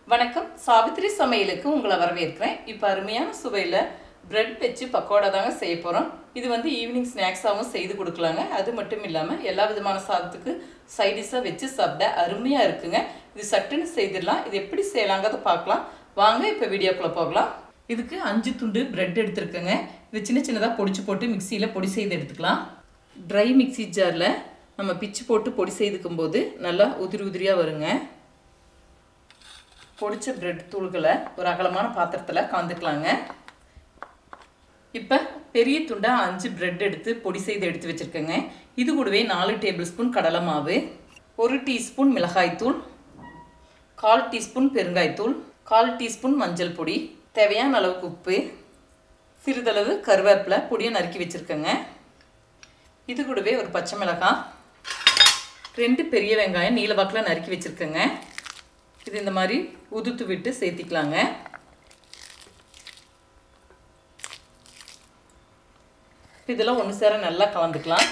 வணக்கம் சாவித்திரி சமையலுக்கு உங்களை வரவேற்கிறேன் இப்போ அருமையான சுவையில் பிரெட் வச்சு பக்கோடா தாங்க செய்ய போகிறோம் இது வந்து ஈவினிங் ஸ்நாக்ஸாகவும் செய்து கொடுக்கலாங்க அது மட்டும் இல்லாமல் எல்லா விதமான சாதத்துக்கு சைடிஷாக வச்சு சாப்பிட அருமையாக இருக்குங்க இது சட்டுன்னு செய்திடலாம் இது எப்படி செய்யலாங்கிறத பார்க்கலாம் வாங்க இப்போ வீடியோக்குள்ளே போகலாம் இதுக்கு அஞ்சு துண்டு பிரெட் எடுத்துருக்கேங்க இது சின்ன சின்னதாக பொடிச்சு போட்டு மிக்சியில் பொடி செய்து எடுத்துக்கலாம் ட்ரை மிக்ஸி ஜாரில் நம்ம பிச்சு போட்டு பொடி செய்துக்கும் போது நல்லா உதிரி உதிரியாக வருங்க பொடிச்ச பிரெட் தூள்களை ஒரு அகலமான பாத்திரத்தில் கலந்துக்கலாங்க இப்போ பெரிய துண்டாக அஞ்சு பிரெட் எடுத்து பொடி செய்து எடுத்து வச்சுருக்கேங்க இது கூடவே நாலு டேபிள் ஸ்பூன் கடலை மாவு ஒரு டீஸ்பூன் மிளகாய்த்தூள் கால் டீஸ்பூன் பெருங்காய்த்தூள் கால் டீஸ்பூன் மஞ்சள் பொடி தேவையான அளவுக்கு உப்பு சிறிதளவு கருவேப்பிலை பொடியை நறுக்கி வச்சுருக்கேங்க இது கூடவே ஒரு பச்சை மிளகாய் ரெண்டு பெரிய வெங்காயம் நீல வாக்கில் நறுக்கி வச்சுருக்கேங்க இது இந்த மாதிரி உதுத்து விட்டு சேர்த்திக்கலாங்க இதெல்லாம் ஒன்று சேர நல்லா கலந்துக்கலாம்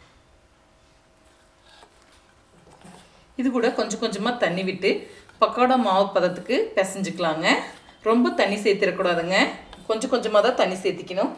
இது கூட கொஞ்சம் கொஞ்சமாக தண்ணி விட்டு பக்கோடா மாவு பதத்துக்கு பிசைஞ்சுக்கலாங்க ரொம்ப தண்ணி சேர்த்திடக்கூடாதுங்க கொஞ்சம் கொஞ்சமாக தான் தண்ணி சேர்த்திக்கணும்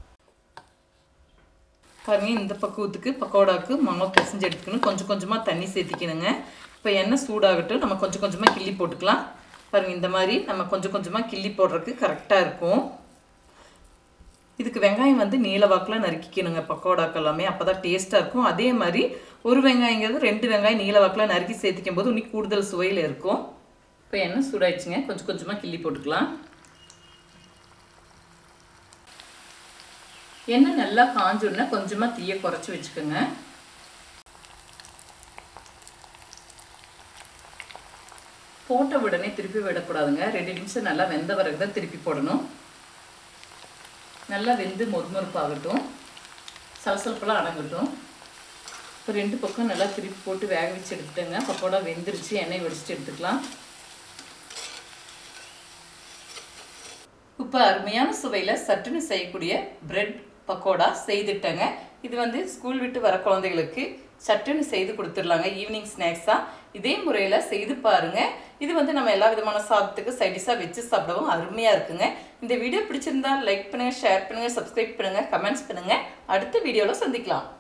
பாருங்க இந்த பக்குவத்துக்கு பக்கோடாவுக்கு மாவு பிசைஞ்சு எடுத்துக்கணும் கொஞ்சம் கொஞ்சமாக தண்ணி சேர்த்திக்கணுங்க இப்போ எண்ணெய் சூடாகட்டும் நம்ம கொஞ்சம் கொஞ்சமாக கிள்ளி போட்டுக்கலாம் பாருங்கள் இந்த மாதிரி நம்ம கொஞ்சம் கொஞ்சமாக கிள்ளி போடுறதுக்கு கரெக்டாக இருக்கும் இதுக்கு வெங்காயம் வந்து நீல வாக்கில் நறுக்கிக்கணுங்க பக்கோடாக்கு எல்லாமே அப்போ தான் டேஸ்ட்டாக இருக்கும் அதே மாதிரி ஒரு வெங்காயங்கிறது ரெண்டு வெங்காயம் நீல வாக்கில் நறுக்கி சேர்த்திக்கும் போது இன்னும் கூடுதல் சுவையில் இருக்கும் இப்போ எண்ணெய் சூடாயிடுச்சுங்க கொஞ்சம் கொஞ்சமாக கிள்ளி போட்டுக்கலாம் எண்ணெய் நல்லா காஞ்சோடனே கொஞ்சமாக தீயை குறைச்சி வச்சுக்கோங்க போட்ட உடனே திருப்பி விடக்கூடாதுங்க ரெண்டு நிமிஷம் நல்லா வெந்த பிறகு தான் திருப்பி போடணும் நல்லா வெந்து மொறுமொறுப்பாகட்டும் சலசலப்பெல்லாம் அடங்கட்டும் இப்போ ரெண்டு பக்கம் நல்லா திருப்பி போட்டு வேக வச்சு எடுத்துட்டேங்க பக்கோடா வெந்துருச்சு எண்ணெய் வடிச்சிட்டு எடுத்துக்கலாம் இப்போ அருமையான சுவையில் சட்டுன்னு செய்யக்கூடிய பிரெட் பக்கோடா செய்துட்டேங்க இது வந்து ஸ்கூல் விட்டு வர குழந்தைகளுக்கு சட்டுன்னு செய்து கொடுத்துடலாங்க ஈவினிங் ஸ்நாக்ஸாக இதே முறையில் செய்து பாருங்கள் இது வந்து நம்ம எல்லா விதமான சாதத்துக்கு சைடிஷாக வச்சு சாப்பிடவும் அருமையாக இருக்குங்க இந்த வீடியோ பிடிச்சிருந்தா லைக் பண்ணுங்கள் ஷேர் பண்ணுங்கள் சப்ஸ்கிரைப் பண்ணுங்கள் கமெண்ட்ஸ் பண்ணுங்கள் அடுத்த வீடியோவில் சந்திக்கலாம்